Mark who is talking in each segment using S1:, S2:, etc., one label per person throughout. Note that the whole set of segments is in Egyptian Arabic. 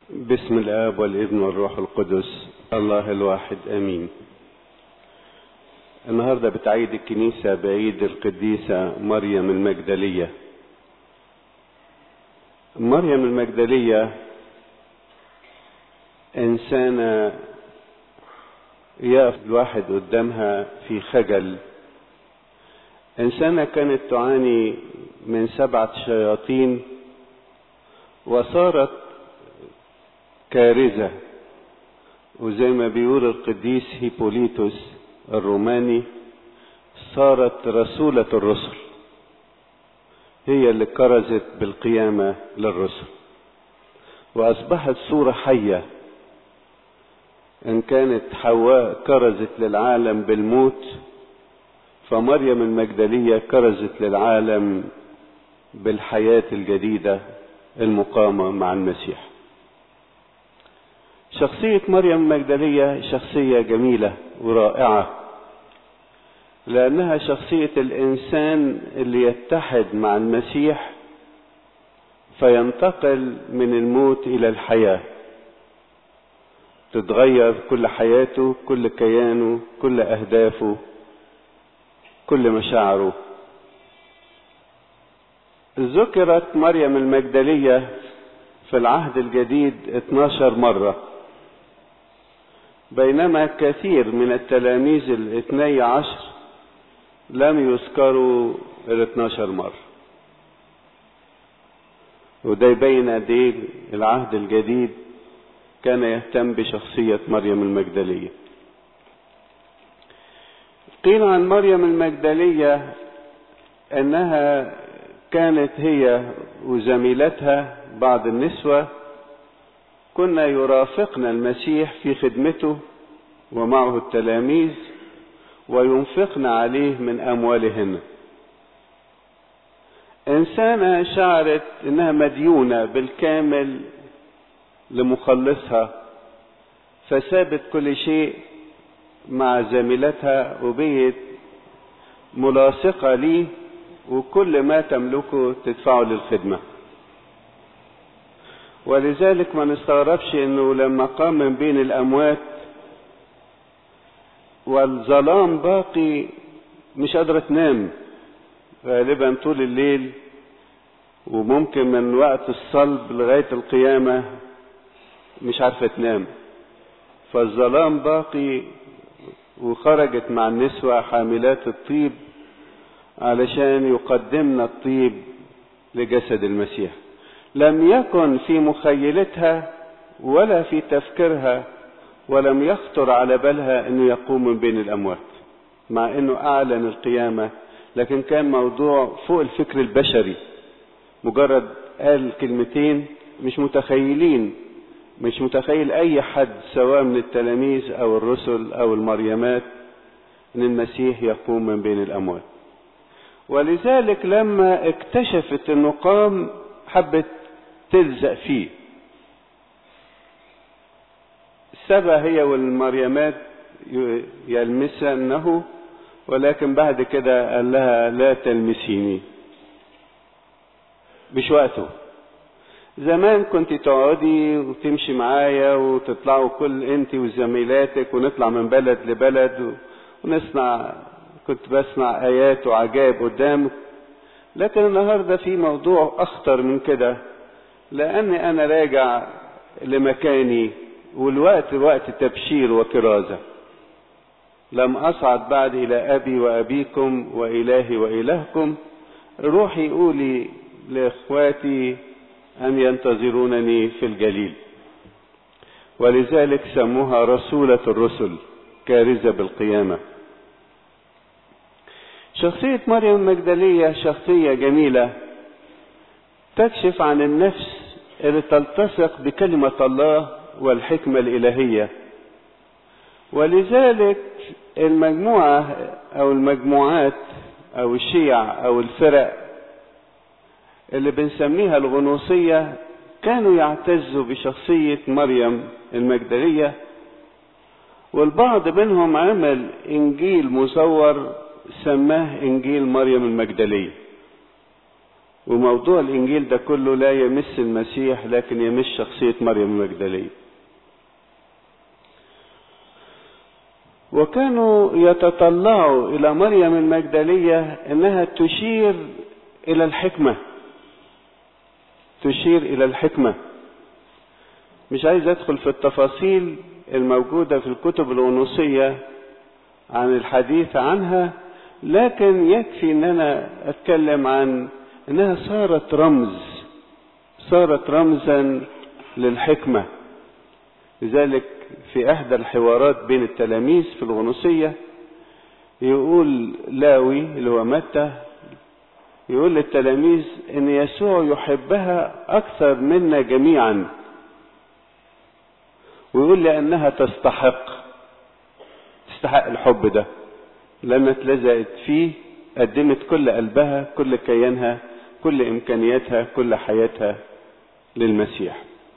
S1: بسم الآب والابن والروح القدس الله الواحد آمين النهاردة بتعيد الكنيسة بعيد القديسة مريم المجدلية مريم المجدلية إنسانة يقف الواحد قدامها في خجل إنسانة كانت تعاني من سبعة شياطين وصارت كارثة وزي ما بيقول القديس هيبوليتوس الروماني صارت رسولة الرسل هي اللي كرزت بالقيامة للرسل وأصبحت صورة حية إن كانت حواء كرزت للعالم بالموت فمريم المجدلية كرزت للعالم بالحياة الجديدة المقامة مع المسيح شخصية مريم المجدلية شخصية جميلة ورائعة لأنها شخصية الإنسان اللي يتحد مع المسيح فينتقل من الموت إلى الحياة تتغير كل حياته كل كيانه كل أهدافه كل مشاعره ذكرت مريم المجدلية في العهد الجديد 12 مرة بينما كثير من التلاميذ الاثني عشر لم يذكروا ال 12 مرة وده يبين قد ايه العهد الجديد كان يهتم بشخصية مريم المجدلية قيل عن مريم المجدلية انها كانت هي وزميلتها بعض النسوة كنا يرافقن المسيح في خدمته ومعه التلاميذ وينفقن عليه من أموالهن إنسانة شعرت إنها مديونة بالكامل لمخلصها فسابت كل شيء مع زميلتها وبقيت ملاصقة ليه وكل ما تملكه تدفعه للخدمه ولذلك ما نستغربش انه لما قام من بين الاموات والظلام باقي مش قادرة تنام غالبا طول الليل وممكن من وقت الصلب لغاية القيامة مش عارفة تنام فالظلام باقي وخرجت مع النسوة حاملات الطيب علشان يقدمن الطيب لجسد المسيح لم يكن في مخيلتها ولا في تفكيرها ولم يخطر على بالها انه يقوم من بين الاموات مع انه اعلن القيامه لكن كان موضوع فوق الفكر البشري مجرد قال كلمتين مش متخيلين مش متخيل اي حد سواء من التلاميذ او الرسل او المريمات ان المسيح يقوم من بين الاموات ولذلك لما اكتشفت انه قام حبت تلزق فيه سبى هي والمريمات يلمسنه ولكن بعد كده قال لها لا تلمسيني مش وقته زمان كنت تقعدي وتمشي معايا وتطلعوا كل انت وزميلاتك ونطلع من بلد لبلد ونصنع كنت بسمع ايات وعجائب قدامك لكن النهارده في موضوع اخطر من كده لاني انا راجع لمكاني والوقت وقت تبشير وكرازة لم اصعد بعد الى ابي وابيكم والهي والهكم روحي قولي لاخواتي ان ينتظرونني في الجليل ولذلك سموها رسولة الرسل كارزة بالقيامة شخصية مريم المجدلية شخصية جميلة تكشف عن النفس اللي تلتصق بكلمة الله والحكمة الإلهية ولذلك المجموعة أو المجموعات أو الشيع أو الفرق اللي بنسميها الغنوصية كانوا يعتزوا بشخصية مريم المجدلية والبعض منهم عمل إنجيل مصور سماه إنجيل مريم المجدلية وموضوع الإنجيل ده كله لا يمس المسيح لكن يمس شخصية مريم المجدلية وكانوا يتطلعوا إلى مريم المجدلية إنها تشير إلى الحكمة تشير إلى الحكمة مش عايز أدخل في التفاصيل الموجودة في الكتب الغنوصية عن الحديث عنها لكن يكفي ان انا اتكلم عن انها صارت رمز صارت رمزا للحكمة لذلك في احدى الحوارات بين التلاميذ في الغنوصية يقول لاوي اللي هو متى يقول للتلاميذ ان يسوع يحبها اكثر منا جميعا ويقول لانها تستحق تستحق الحب ده لما اتلزقت فيه قدمت كل قلبها كل كيانها كل امكانياتها كل حياتها للمسيح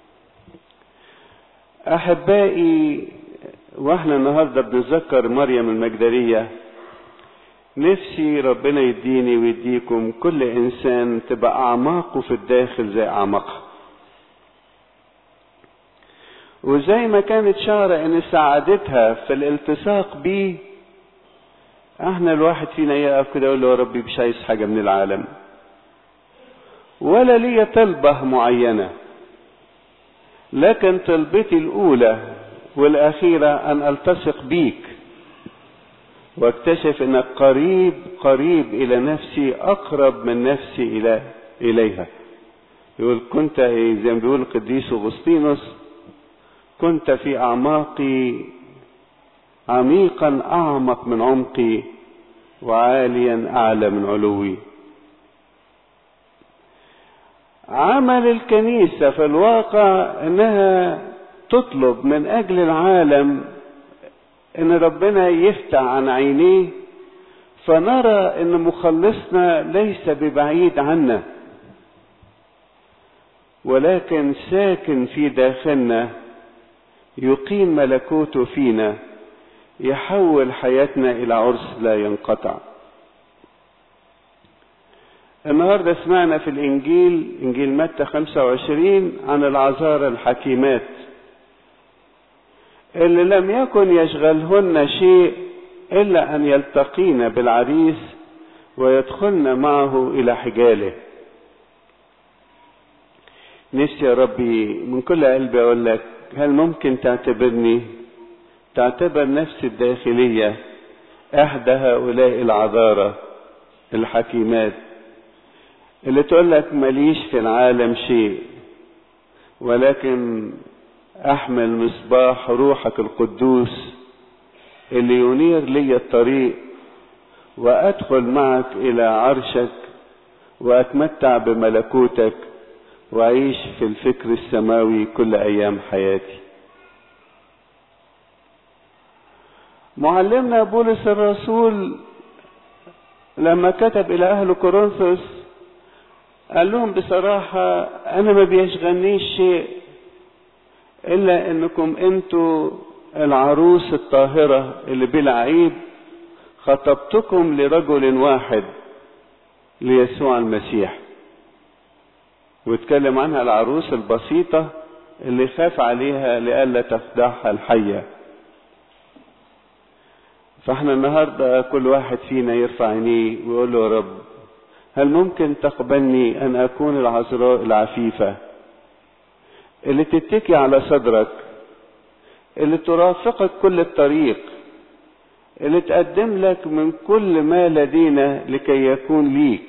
S1: احبائي واحنا النهارده بنذكر مريم المجدليه نفسي ربنا يديني ويديكم كل انسان تبقى اعماقه في الداخل زي اعماقها وزي ما كانت شعرة ان سعادتها في الالتصاق بيه احنا الواحد فينا يقف كده يقول له يا ربي مش عايز حاجة من العالم ولا لي طلبة معينة لكن طلبتي الأولى والأخيرة أن ألتصق بيك واكتشف أنك قريب قريب إلى نفسي أقرب من نفسي إلى إليها يقول كنت زي ما بيقول القديس أغسطينوس كنت في أعماقي عميقا أعمق من عمقي وعاليا أعلى من علوي عمل الكنيسة في الواقع انها تطلب من اجل العالم ان ربنا يفتح عن عينيه فنرى ان مخلصنا ليس ببعيد عنا ولكن ساكن في داخلنا يقيم ملكوته فينا يحول حياتنا الى عرس لا ينقطع النهارده سمعنا في الانجيل انجيل متى 25 عن العذارى الحكيمات اللي لم يكن يشغلهن شيء الا ان يلتقين بالعريس ويدخلن معه الى حجاله نفسي يا ربي من كل قلبي اقول لك هل ممكن تعتبرني تعتبر نفسي الداخليه احدى هؤلاء العذارى الحكيمات اللي تقول لك ماليش في العالم شيء ولكن احمل مصباح روحك القدوس اللي ينير لي الطريق وادخل معك الى عرشك واتمتع بملكوتك واعيش في الفكر السماوي كل ايام حياتي معلمنا بولس الرسول لما كتب الى اهل كورنثوس قال لهم بصراحة أنا ما بيشغلنيش شيء إلا إنكم أنتوا العروس الطاهرة اللي بلا عيب خطبتكم لرجل واحد ليسوع المسيح واتكلم عنها العروس البسيطة اللي خاف عليها لئلا تخدعها الحية فاحنا النهاردة كل واحد فينا يرفع عينيه ويقول له يا رب هل ممكن تقبلني ان اكون العذراء العفيفة اللي تتكي على صدرك اللي ترافقك كل الطريق اللي تقدم لك من كل ما لدينا لكي يكون ليك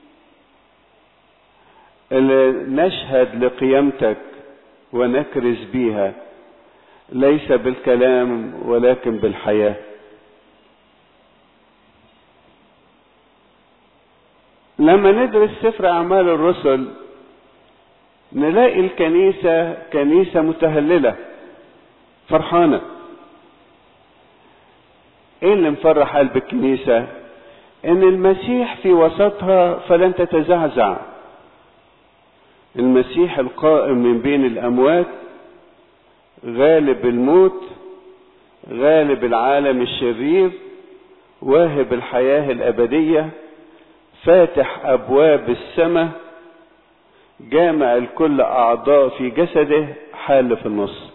S1: اللي نشهد لقيامتك ونكرز بيها ليس بالكلام ولكن بالحياه لما ندرس سفر أعمال الرسل نلاقي الكنيسة كنيسة متهللة فرحانة ايه اللي مفرح قلب الكنيسة ان المسيح في وسطها فلن تتزعزع المسيح القائم من بين الاموات غالب الموت غالب العالم الشرير واهب الحياة الابدية فاتح ابواب السماء جامع الكل اعضاء في جسده حال في النص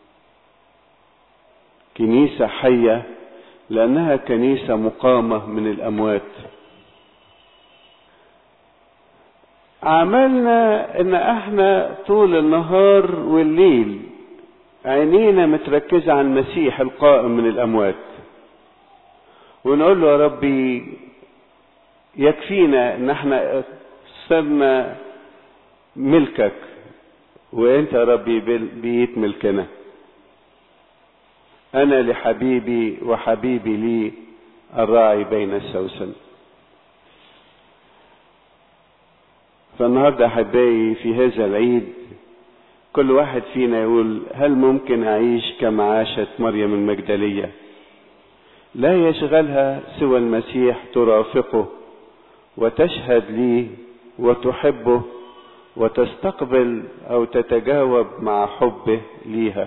S1: كنيسة حية لانها كنيسة مقامة من الاموات عملنا ان احنا طول النهار والليل عينينا متركزة على المسيح القائم من الاموات ونقول له يا ربي يكفينا ان احنا صرنا ملكك وانت يا ربي بقيت ملكنا انا لحبيبي وحبيبي لي الراعي بين السوسن فالنهارده احبائي في هذا العيد كل واحد فينا يقول هل ممكن اعيش كما عاشت مريم المجدليه لا يشغلها سوى المسيح ترافقه وتشهد لي وتحبه وتستقبل او تتجاوب مع حبه ليها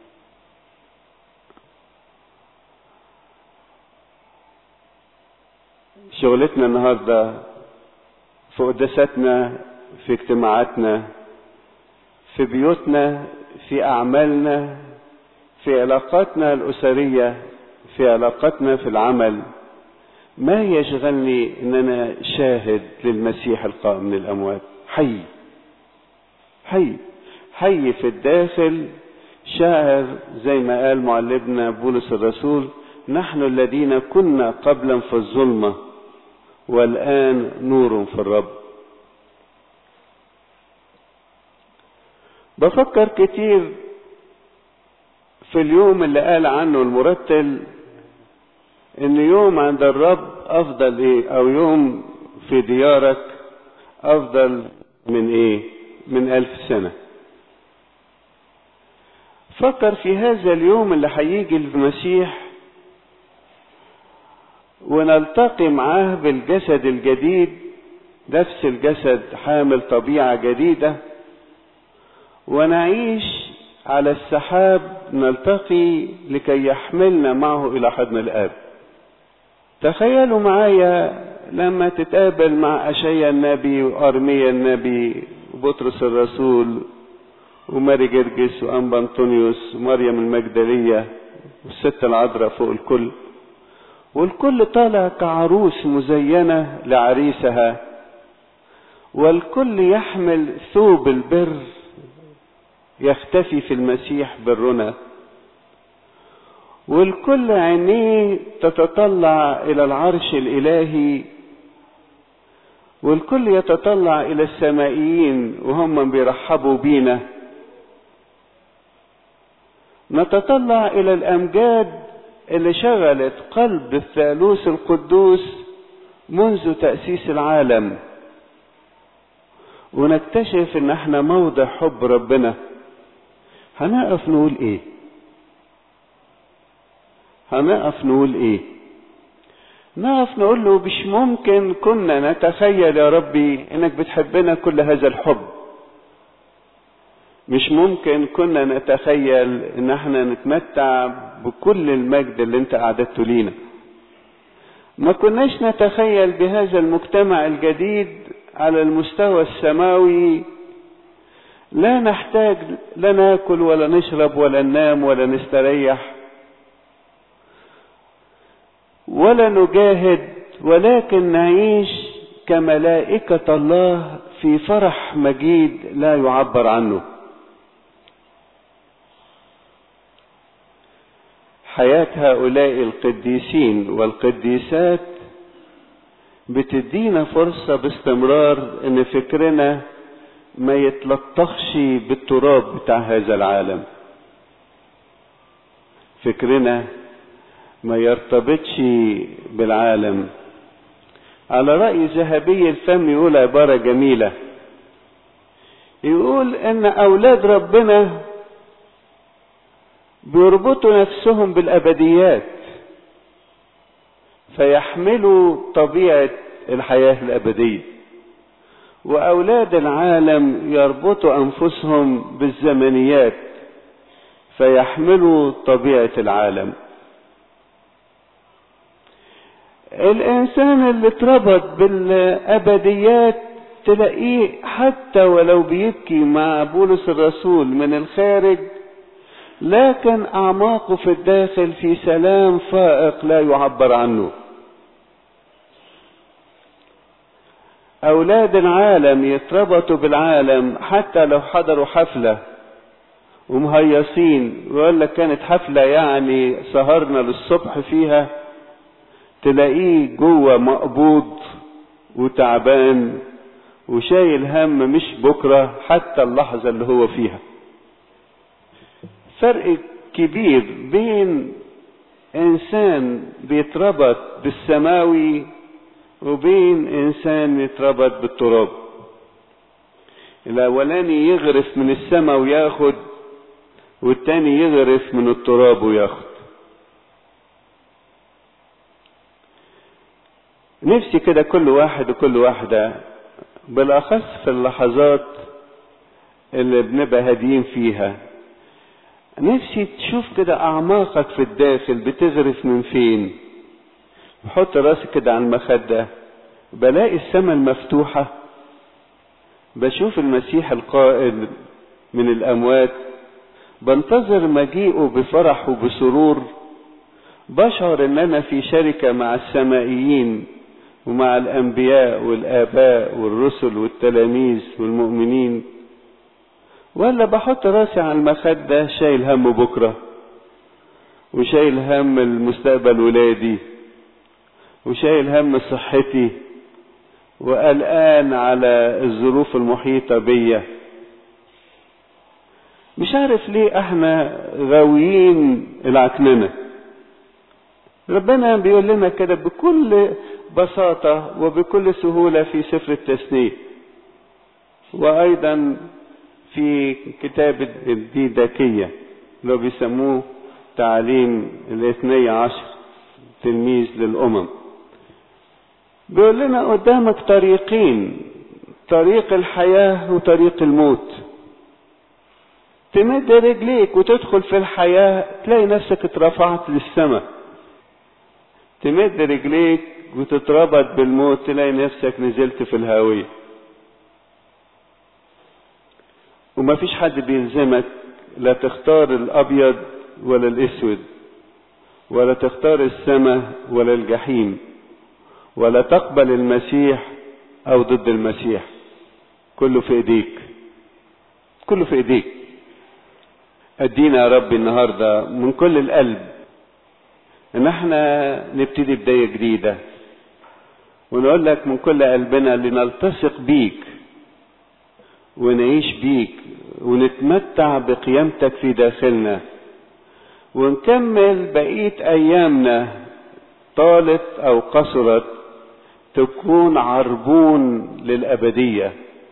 S1: شغلتنا النهارده في قداستنا في اجتماعاتنا في بيوتنا في اعمالنا في علاقاتنا الاسريه في علاقاتنا في العمل ما يشغلني ان انا شاهد للمسيح القائم من الاموات حي حي حي في الداخل شاعر زي ما قال معلمنا بولس الرسول نحن الذين كنا قبلا في الظلمه والآن نور في الرب بفكر كتير في اليوم اللي قال عنه المرتل ان يوم عند الرب افضل ايه او يوم في ديارك افضل من ايه من الف سنة فكر في هذا اليوم اللي هيجي المسيح ونلتقي معاه بالجسد الجديد نفس الجسد حامل طبيعة جديدة ونعيش على السحاب نلتقي لكي يحملنا معه إلى حضن الآب تخيلوا معايا لما تتقابل مع أشيا النبي وأرميا النبي وبطرس الرسول وماري جرجس وأنبا أنطونيوس ومريم المجدلية والست العذراء فوق الكل والكل طالع كعروس مزينة لعريسها والكل يحمل ثوب البر يختفي في المسيح برنا والكل عينيه تتطلع إلى العرش الإلهي والكل يتطلع إلى السمائيين وهم بيرحبوا بينا نتطلع إلى الأمجاد اللي شغلت قلب الثالوث القدوس منذ تأسيس العالم ونكتشف ان احنا موضع حب ربنا هنقف نقول ايه هنقف نقول ايه نقف نقول له مش ممكن كنا نتخيل يا ربي انك بتحبنا كل هذا الحب مش ممكن كنا نتخيل ان احنا نتمتع بكل المجد اللي انت اعددته لينا ما كناش نتخيل بهذا المجتمع الجديد على المستوى السماوي لا نحتاج لا ناكل ولا نشرب ولا ننام ولا نستريح ولا نجاهد ولكن نعيش كملائكة الله في فرح مجيد لا يعبر عنه حياة هؤلاء القديسين والقديسات بتدينا فرصة باستمرار ان فكرنا ما يتلطخش بالتراب بتاع هذا العالم فكرنا ما يرتبطش بالعالم على رأي ذهبي الفم يقول عبارة جميلة يقول ان اولاد ربنا بيربطوا نفسهم بالابديات فيحملوا طبيعه الحياه الابديه واولاد العالم يربطوا انفسهم بالزمنيات فيحملوا طبيعه العالم الانسان اللي اتربط بالابديات تلاقيه حتى ولو بيبكي مع بولس الرسول من الخارج لكن اعماقه في الداخل في سلام فائق لا يعبر عنه اولاد العالم يتربطوا بالعالم حتى لو حضروا حفله ومهيصين ويقول لك كانت حفله يعني سهرنا للصبح فيها تلاقيه جوه مقبوض وتعبان وشايل هم مش بكره حتى اللحظه اللي هو فيها فرق كبير بين انسان بيتربط بالسماوي وبين انسان يتربط بالتراب الاولاني يغرف من السماء وياخد والتاني يغرف من التراب وياخد نفسي كده كل واحد وكل واحدة بالأخص في اللحظات اللي بنبقى هاديين فيها نفسي تشوف كده أعماقك في الداخل بتغرف من فين بحط راسي كده على المخدة بلاقي السماء المفتوحة بشوف المسيح القائد من الأموات بنتظر مجيئه بفرح وبسرور بشعر ان انا في شركة مع السمائيين ومع الانبياء والاباء والرسل والتلاميذ والمؤمنين ولا بحط راسي على المخدة شايل هم بكرة وشايل هم المستقبل ولادي وشايل هم صحتي وقلقان على الظروف المحيطة بيا مش عارف ليه احنا غاويين العكننة ربنا بيقول لنا كده بكل بساطة وبكل سهولة في سفر التثنية وأيضا في كتاب الديداكية اللي بيسموه تعليم الاثني عشر تلميذ للأمم بيقول لنا قدامك طريقين طريق الحياة وطريق الموت تمد رجليك وتدخل في الحياة تلاقي نفسك اترفعت للسماء تمد رجليك وتتربط بالموت تلاقي نفسك نزلت في الهاوية وما فيش حد بيلزمك لا تختار الأبيض ولا الأسود ولا تختار السماء ولا الجحيم ولا تقبل المسيح أو ضد المسيح كله في إيديك كله في إيديك ادينا يا رب النهارده من كل القلب ان احنا نبتدي بدايه جديده ونقول لك من كل قلبنا لنلتصق بيك ونعيش بيك ونتمتع بقيامتك في داخلنا ونكمل بقيه ايامنا طالت او قصرت تكون عربون للابديه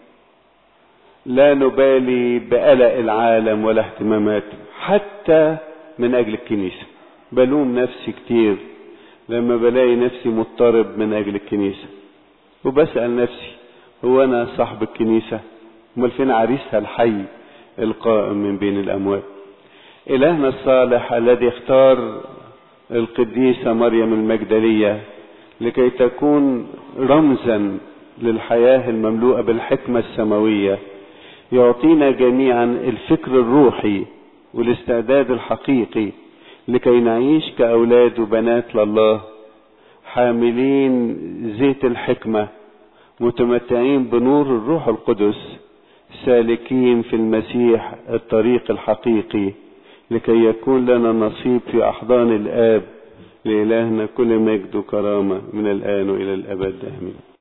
S1: لا نبالي بقلق العالم ولا اهتماماته حتى من اجل الكنيسه بلوم نفسي كتير لما بلاقي نفسي مضطرب من اجل الكنيسه وبسال نفسي هو انا صاحب الكنيسه امال فين عريسها الحي القائم من بين الاموات الهنا الصالح الذي اختار القديسه مريم المجدليه لكي تكون رمزا للحياه المملوءه بالحكمه السماويه يعطينا جميعا الفكر الروحي والاستعداد الحقيقي لكي نعيش كأولاد وبنات لله حاملين زيت الحكمة متمتعين بنور الروح القدس سالكين في المسيح الطريق الحقيقي لكي يكون لنا نصيب في أحضان الآب لإلهنا كل مجد وكرامة من الآن وإلى الأبد آمين